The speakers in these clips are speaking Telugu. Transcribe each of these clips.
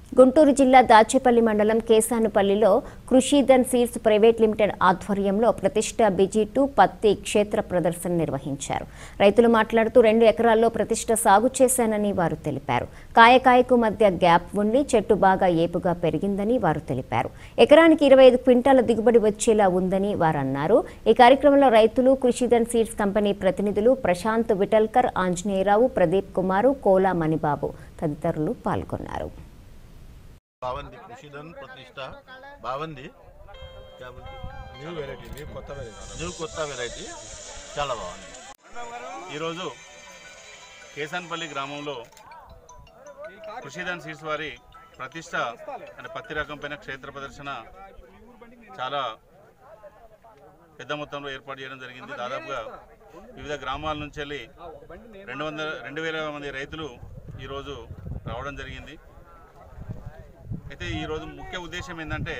గుంటూరు జిల్లా దాచేపల్లి మండలం కేసానుపల్లిలో కృషిధన్ సీడ్స్ ప్రైవేట్ లిమిటెడ్ ఆధ్వర్యంలో ప్రతిష్ట బిజీ టూ పత్తి క్షేత్ర ప్రదర్శన నిర్వహించారు రైతులు మాట్లాడుతూ రెండు ఎకరాల్లో ప్రతిష్ట సాగు చేశానని వారు తెలిపారు కాయకాయకు మధ్య గ్యాప్ ఉండి చెట్టు బాగా ఏపుగా పెరిగిందని వారు తెలిపారు ఎకరానికి ఇరవై ఐదు క్వింటాల దిగుబడి వచ్చేలా ఉందని వారు అన్నారు ఈ కార్యక్రమంలో రైతులు కృషిధన్ సీడ్స్ కంపెనీ ప్రతినిధులు ప్రశాంత్ విటల్కర్ ఆంజనేయరావు ప్రదీప్ కుమారు కోలా మణిబాబు తదితరులు పాల్గొన్నారు बावंदी कृषिधन प्रतिष्ठा బావంది న్యూ వెరైటీ న్యూ కొత్త వెరైటీ న్యూ కొత్త వెరైటీ చాలా బాగుంది ఈరోజు కేసాన్పల్లి గ్రామంలో కృషిధన్ సీడ్స్ వారి ప్రతిష్ట అంటే పత్తి రకం పైన క్షేత్ర ప్రదర్శన చాలా పెద్ద మొత్తంలో ఏర్పాటు చేయడం జరిగింది దాదాపుగా వివిధ గ్రామాల నుంచి వెళ్ళి రెండు వందల రెండు వేల మంది రైతులు ఈరోజు రావడం జరిగింది అయితే ఈరోజు ముఖ్య ఉద్దేశం ఏంటంటే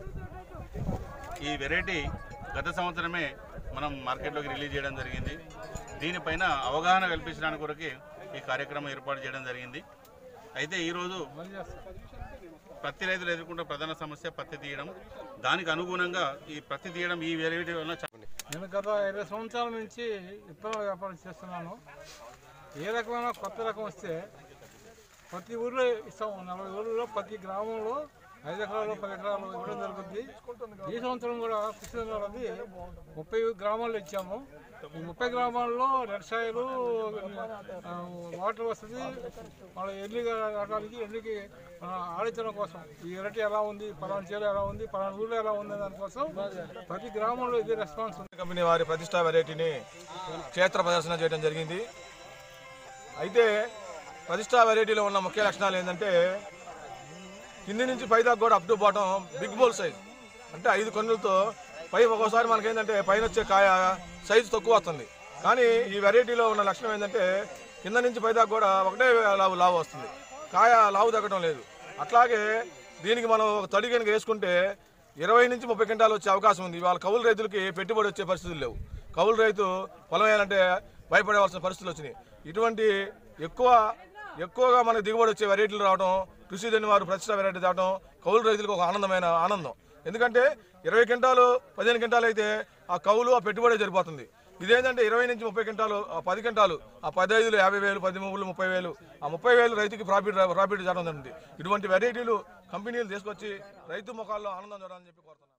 ఈ వెరైటీ గత సంవత్సరమే మనం మార్కెట్లోకి రిలీజ్ చేయడం జరిగింది దీనిపైన అవగాహన కల్పించడానికి కొరకే ఈ కార్యక్రమం ఏర్పాటు చేయడం జరిగింది అయితే ఈరోజు పత్తి రైతులు ఎదుర్కొంటున్న ప్రధాన సమస్య పత్తి తీయడం దానికి అనుగుణంగా ఈ పత్తి తీయడం ఈ వెరైటీ వల్ల చా- నేను గత ఇరవై సంవత్సరాల నుంచి విత్తనాల వ్యాపారం చేస్తున్నాను ఏ రకమైన కొత్త రకం వస్తే ప్రతి ఊర్లో ఇస్తాము నలభై ఊర్లలో ప్రతి గ్రామంలో ఐదు ఎకరాలు పది ఎకరాలు ఇవ్వడం జరుగుతుంది ఈ సంవత్సరం కూడా కృష్ణది ముప్పై గ్రామాల్లో ఇచ్చాము ఈ ముప్పై గ్రామాల్లో రెడ్ సాయిలు ఆ, వాటర్ వస్తుంది మన ఎన్ని రకాలకి ఎన్నికి మన ఆలోచన కోసం ఈ వెరైటీ ఎలా ఉంది పలానా చీర ఎలా ఉంది పలానా ఊళ్ళో ఎలా ఉంది దానికోసం ప్రతి గ్రామంలో ఇదే రెస్పాన్స్ ఉంది కంపెనీ వారి ప్రతిష్టా వెరైటీని క్షేత్ర ప్రదర్శన చేయడం జరిగింది అయితే ప్రతిష్టా వెరైటీలో ఉన్న ముఖ్య లక్షణాలు ఏంటంటే కింది నుంచి పై దాకా కూడా up to bottom big ball size అంటే ఐదు కన్నులతో పై ఒక్కోసారి మనకి ఏంటంటే పైన వచ్చే కాయ సైజు తక్కువ వస్తుంది కానీ ఈ వెరైటీలో ఉన్న లక్షణం ఏంటంటే కింద నుంచి పై దాకా కూడా ఒకటే లావు లావు వస్తుంది కాయ లావు తగ్గడం లేదు అట్లాగే దీనికి మనం ఒక తడి కనుక వేసుకుంటే ఇరవై నుంచి ముప్పై క్వింటాలు వచ్చే అవకాశం ఉంది ఇవాళ కౌలు రైతులకి పెట్టుబడి వచ్చే పరిస్థితులు లేవు కౌలు రైతు పొలం వేయాలంటే భయపడవలసిన పరిస్థితులు వచ్చినాయి ఇటువంటి ఎక్కువ ఎక్కువగా మనకు దిగుబడి వచ్చే వెరైటీలు రావడం కృషి దేని వారు ప్రతిష్ట వెరైటీ రావడం కౌలు రైతులకు ఒక ఆనందమైన ఆనందం ఎందుకంటే ఇరవై క్వింటాలు పదిహేను క్వింటాలు అయితే ఆ కౌలు ఆ పెట్టుబడి సరిపోతుంది ఇదేంటంటే ఇరవై నుంచి ముప్పై క్వింటాలు ఆ పది క్వింటాలు ఆ పదహైదులు యాభై వేలు పది మూడు ముప్పై వేలు ఆ ముప్పై వేలు రైతుకి ప్రాఫిట్ ప్రాఫిట్ జరగడం జరుగుతుంది ఇటువంటి వెరైటీలు కంపెనీలు తీసుకొచ్చి రైతు ముఖాల్లో ఆనందం చూడాలని చెప్పి కోరుతున్నాను